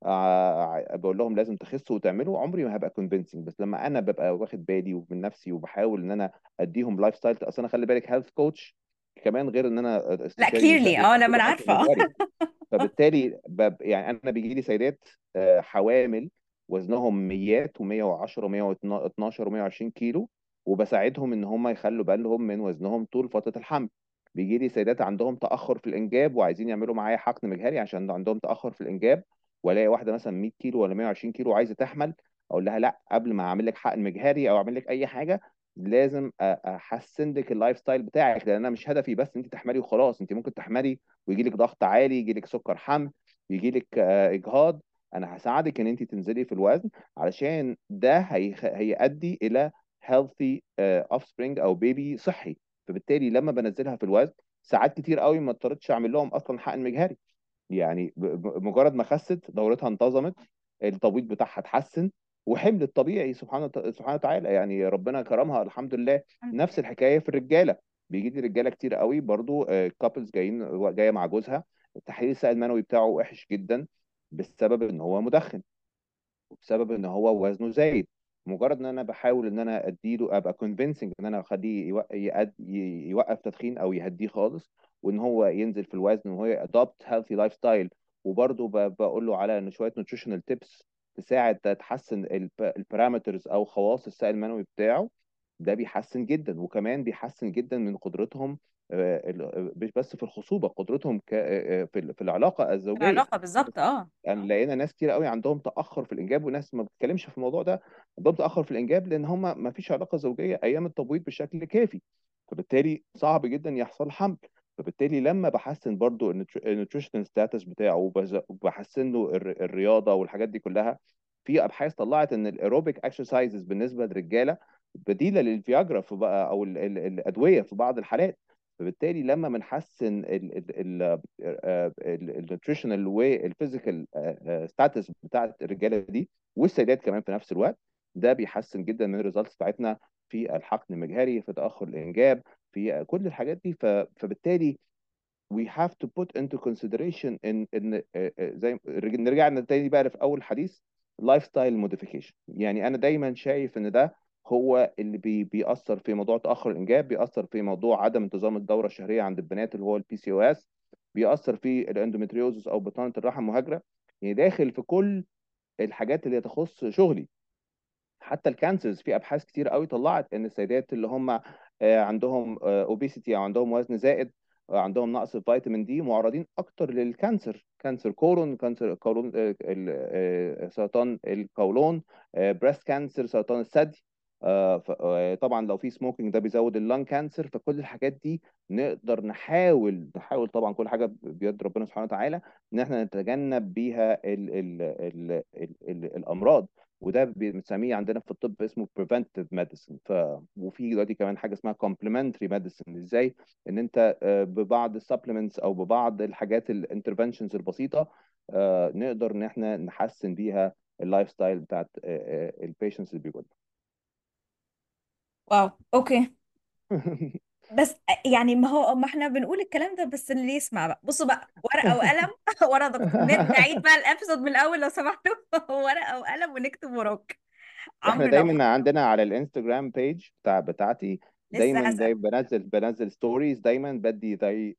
آه، بقول لهم لازم تخسوا وتعملوا عمري ما هبقى كونفينسنج بس لما انا ببقى واخد بالي من نفسي وبحاول ان انا اديهم لايف ستايل اصل انا خلي بالك هيلث كوتش كمان غير ان انا لا استشاري كليرلي نسائي اه لا ما انا برضه حاكم عارفه مجهري فبالتالي بب يعني انا بيجي لي سيدات آه، حوامل وزنهم ميات و110 و112 و120 كيلو وبساعدهم ان هم يخلوا بالهم من وزنهم طول فتره الحمل بيجي لي سيدات عندهم تاخر في الانجاب وعايزين يعملوا معايا حقن مجهري عشان عندهم تاخر في الانجاب والاقي واحده مثلا 100 كيلو ولا 120 كيلو وعايزه تحمل اقول لها لا قبل ما اعمل لك حقن مجهري او اعمل لك اي حاجه لازم أ- احسن لك اللايف ستايل بتاعك لان انا مش هدفي بس ان انت تحملي وخلاص انت ممكن تحملي ويجي لك ضغط عالي يجي لك سكر حمل يجي لك آه، اجهاض انا هساعدك ان انت تنزلي في الوزن علشان ده هيخ- هيؤدي الى healthy آه، offspring او بيبي صحي فبالتالي لما بنزلها في الوزن ساعات كتير قوي ما اضطريتش اعمل لهم اصلا حقن مجهري يعني ب- ب- مجرد ما خست دورتها انتظمت التبويض بتاعها اتحسن وحملت طبيعي سبحانه وت- سبحانه وتعالى يعني ربنا كرمها الحمد لله الحمد نفس لله الحكايه في الرجاله بيجي لي رجاله كتير قوي برضو كابلز جايين جايه مع جوزها التحليل السائل المنوي بتاعه وحش جدا بسبب ان هو مدخن بسبب ان هو وزنه زايد مجرد ان انا بحاول ان انا اديله ابقى convincing ان انا اخليه يوق- يقد- ي- يوقف تدخين او يهديه خالص وان هو ينزل في الوزن وهو adopt healthy lifestyle وبرضه ب- بقول له على ان شويه nutritional tips تساعد تحسن البارامترز او خواص السائل المنوي بتاعه ده بيحسن جدا وكمان بيحسن جدا من قدرتهم آه، ال- مش بس في الخصوبه قدرتهم ك- آه، في ال- في العلاقه الزوجيه العلاقة بالظبط اه يعني لقينا ناس كتير قوي عندهم تاخر في الانجاب وناس ما بتتكلمش في الموضوع ده عندهم تاخر في الانجاب لان هم ما فيش علاقه زوجيه ايام التبويض بشكل كافي فبالتالي صعب جدا يحصل حمل فبالتالي لما بحسن برضو النيوتريشنال ستاتس بتاعه وبز- وبحسن له الر- الرياضه والحاجات دي كلها في ابحاث طلعت ان الايروبيك اكسرسايزز بالنسبه للرجاله بديله للفياجرا في بقى او ال- ال- الادويه في بعض الحالات فبالتالي لما بنحسن النيوتريشنال والفيزيكال ستاتس بتاعت الرجاله دي والسيدات كمان في نفس الوقت ده بيحسن جدا من الريزلتس بتاعتنا في الحقن المجهري في تاخر الانجاب في كل الحاجات دي ف- فبالتالي we have to put into consideration ان ان آه، آه، زي رج- نرجع تاني بقى في اول حديث لايف ستايل موديفيكيشن يعني انا دايما شايف ان ده هو اللي بي بيأثر في موضوع تأخر الإنجاب بيأثر في موضوع عدم انتظام الدورة الشهرية عند البنات اللي هو البي سي او اس بيأثر في الاندوميتريوزس أو بطانة الرحم المهاجرة يعني داخل في كل الحاجات اللي تخص شغلي حتى الكانسرز في ابحاث كتير قوي طلعت ان السيدات اللي هم آه، عندهم اوبيسيتي او عندهم وزن زائد آه، عندهم نقص في فيتامين دي معرضين اكتر للكانسر كانسر كولون كانسر قولون آه، ال- آه، سرطان القولون بريست كانسر سرطان الثدي آه، ف- آه، طبعا لو في سموكينج ده بيزود اللنج كانسر فكل الحاجات دي نقدر نحاول نحاول طبعا كل حاجه بيد ربنا سبحانه وتعالى ان احنا نتجنب بيها ال ال ال ال ال الامراض وده بنسميه عندنا في الطب اسمه preventive medicine ف وفي دلوقتي كمان حاجه اسمها complementary medicine ازاي ان انت آه، ببعض السبلمنتس او ببعض الحاجات الانترفنشنز البسيطه آه، نقدر ان احنا نحسن بيها اللايف ستايل بتاعت البيشنتس اللي بيجوا واو اوكي بس يعني ما هو ما احنا بنقول الكلام ده بس اللي يسمع بقى بصوا بقى ورقة وقلم ورا دكتور ن- نعيد بقى الابيسود من الاول لو سمحتوا ورقة وقلم ونكتب وراك احنا عمرو لو دايما عندنا على الانستجرام بيج بتاع بتاعتي لسه دايما هسأل دايما بنزل بنزل ستوريز دايما بدي زي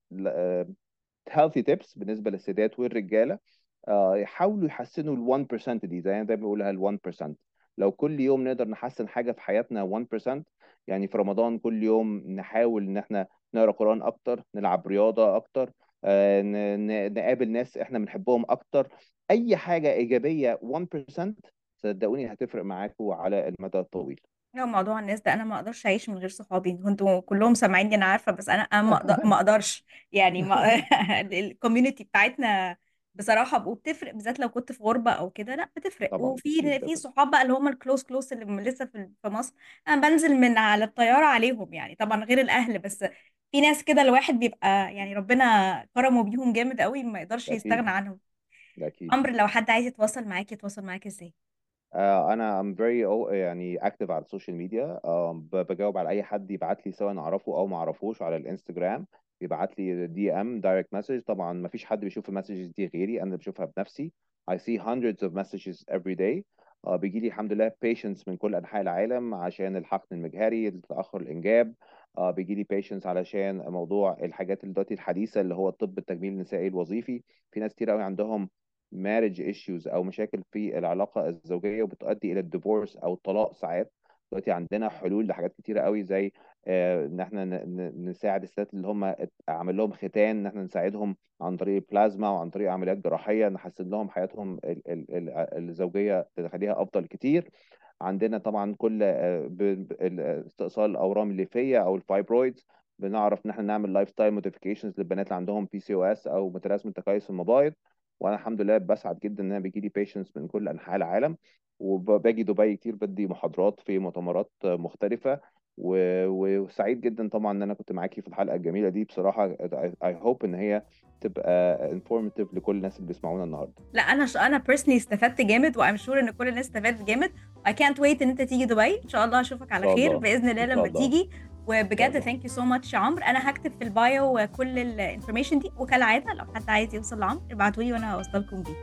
هيلثي تيبس بالنسبه للسيدات والرجاله آه، يحاولوا يحسنوا ال 1% دي زي ما دايما بقولها ال 1% لو كل يوم نقدر نحسن حاجه في حياتنا 1% يعني في رمضان كل يوم نحاول ان احنا نقرا قرآن اكتر نلعب رياضه اكتر آه، ن- ن- نقابل ناس احنا بنحبهم اكتر اي حاجه ايجابيه 1% صدقوني هتفرق معاكم على المدى الطويل هو موضوع الناس ده انا ما اقدرش اعيش من غير صحابي انتوا كلهم سامعيني انا عارفه بس انا انا ما أقدر- ما اقدرش يعني ما الكوميونتي بتاعتنا بصراحه وبتفرق بالذات لو كنت في غربه او كده لا بتفرق طبعا وفي اكيد في طبعا صحاب بقى اللي هم الكلوز كلوز اللي م- لسه في في مصر انا بنزل من على الطياره عليهم يعني طبعا غير الاهل بس في ناس كده الواحد بيبقى يعني ربنا كرمه بيهم جامد قوي ما يقدرش ده يستغنى اكيد عنهم ده اكيد عمرو لو حد عايز يتواصل معاك يتواصل معاك ازاي آه، انا I'm very o- يعني active على السوشيال ميديا آه، ب- بجاوب على اي حد يبعت لي سواء نعرفه او ما اعرفوش على الانستجرام يبعت لي دي ام دايركت مسج طبعا ما فيش حد بيشوف المسجز دي غيري انا اللي بشوفها بنفسي I see hundreds of messages every day آه، بيجي لي الحمد لله patients من كل انحاء العالم عشان الحقن المجهري تاخر الانجاب آه، بيجي لي patients علشان موضوع الحاجات اللي دلوقتي الحديثه اللي هو الطب التجميل النسائي الوظيفي في ناس كتير قوي عندهم marriage issues او مشاكل في العلاقه الزوجيه وبتؤدي الى الديفورس او الطلاق ساعات دلوقتي عندنا حلول لحاجات كتيره قوي زي آه، ان احنا ن- ن- نساعد الستات اللي هم ات- عمل لهم ختان ان احنا نساعدهم عن طريق البلازما وعن طريق عمليات جراحيه نحسن لهم حياتهم ال- ال- ال- الزوجيه تخليها افضل كتير عندنا طبعا كل آه، ب- ب- ال- استئصال الاورام الليفيه او الفايبرويدز بنعرف ان احنا نعمل لايف ستايل موديفيكيشنز للبنات اللي عندهم بي سي او اس او متلازمه تكيس المبايض وانا الحمد لله بسعد جدا ان انا بيجي لي بيشنتس من كل انحاء العالم وباجي دبي كتير بدي محاضرات في مؤتمرات مختلفه و- وسعيد جدا طبعا ان انا كنت معاكي في الحلقه الجميله دي بصراحه اي هوب ان هي تبقى انفورماتيف لكل الناس اللي بيسمعونا النهارده لا انا ش... انا بيرسونلي استفدت جامد وام شور ان كل الناس استفادت جامد اي كانت ويت ان انت تيجي دبي ان شاء الله اشوفك ان على شاء خير الله باذن الله ان شاء لما الله تيجي ان شاء وبجد الله ثانك يو سو ماتش يا عمرو انا هكتب في البايو كل الانفورميشن دي وكالعاده لو حد عايز يوصل لعمرو ابعتوا لي وانا هوصلكم بيه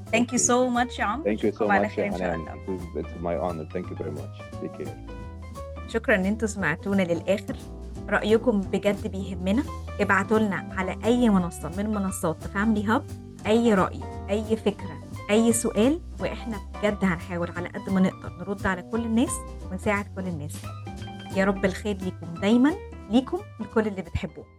ثانك يو Okay. سو ماتش يا عمرو Thank you so نشوفكم على much خير يا ان شاء حنان. الله It was- It's my honor. Thank you very much. Take care. شكرا ان انتوا سمعتونا للاخر رايكم بجد بيهمنا ابعتوا لنا على اي منصه من منصات فاميلي هاب اي راي اي فكره اي سؤال واحنا بجد هنحاول على قد ما نقدر نرد على كل الناس ونساعد كل الناس يا رب الخير ليكم دايما ليكم لكل اللي بتحبوه